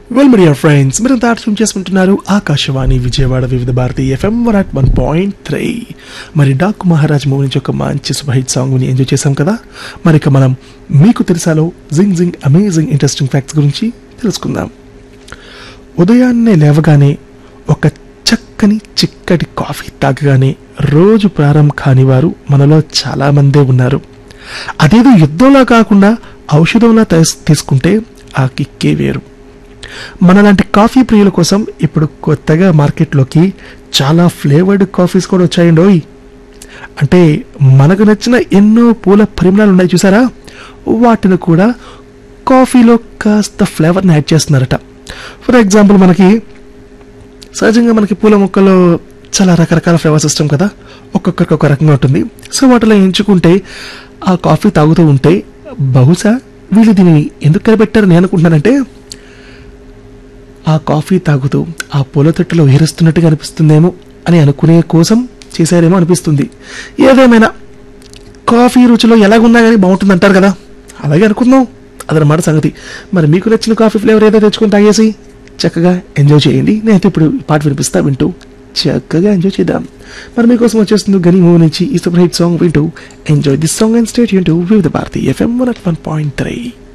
well media friends మీరు తాటం చేసుకుంటున్నారు Akashvani Vijayawada Vividh Bharati FM one at one point three మరి డాక్ మహారాజ్ మూవీ నుంచి ఒక మంచి సూపర్ హిట్ సాంగ్ని ఎంజాయ్ చేశాం కదా మరి ఇక మనం మీకు తెలుసాలో జింగ్ జింగ్ అమేజింగ్ ఇంట్రెస్టింగ్ ఫ్యాక్ట్స్ గురించి తెలుసుకుందాం ఉదయాన్నే లేవగానే ఒక చక్కని చిక్కటి కాఫీ తాగగానే రోజు ప్రారంభం కాని వారు మనలో చాలా మందే ఉన్నారు అదేదో యుద్ధంలా కాకుండా ఔషధంలా తీస్- తీసుకుంటే ఆ కిక్కే వేరు మనలాంటి కాఫీ ప్రియుల కోసం ఇప్పుడు కొత్తగా మార్కెట్లోకి చాలా ఫ్లేవర్డ్ కాఫీస్ కూడా వచ్చాయండోయ్ అంటే మనకు నచ్చిన ఎన్నో పూల పరిమళాలు ఉన్నాయి చూసారా వాటిని కూడా కాఫీలో కాస్త ఫ్లేవర్ని యాడ్ చేస్తున్నారట ఫర్ ఎగ్జాంపుల్ మనకి సహజంగా మనకి పూల మొక్కల్లో చాలా రకరకాల ఫ్లేవర్ సిస్టమ్ కదా ఒక్కొక్కరికి ఒక రకంగా ఉంటుంది సో వాటిలో ఎంచుకుంటే ఆ కాఫీ తాగుతూ ఉంటే బహుశా వీళ్ళు దీన్ని ఎందుకు కనిపెట్టారని నేను అనుకుంటున్నానంటే ఆ కాఫీ తాగుతూ ఆ పూల తొట్టులో ఏరుస్తున్నట్టుగా అనిపిస్తుందేమో అని అనుకునే కోసం చేశారేమో అనిపిస్తుంది ఏదేమైనా కాఫీ రుచిలో ఎలాగున్నా కానీ బాగుంటుంది అంటారు కదా అలాగే అనుకుందాం అదనమాట సంగతి మరి మీకు నచ్చిన కాఫీ ఫ్లేవర్ ఏదో తెచ్చుకొని తాగేసి చక్కగా ఎంజాయ్ చేయండి నేనైతే ఇప్పుడు ఈ పాట వినిపిస్తా వింటూ చక్కగా ఎంజాయ్ చేద్దాం మరి మీకోసం వచ్చేస్తుంది గని మూవ్ నుంచి ఈ సూపర్ హిట్ సాంగ్ వింటూ enjoy this song and stay యూన్ to Vividh Bharati FM one at one point three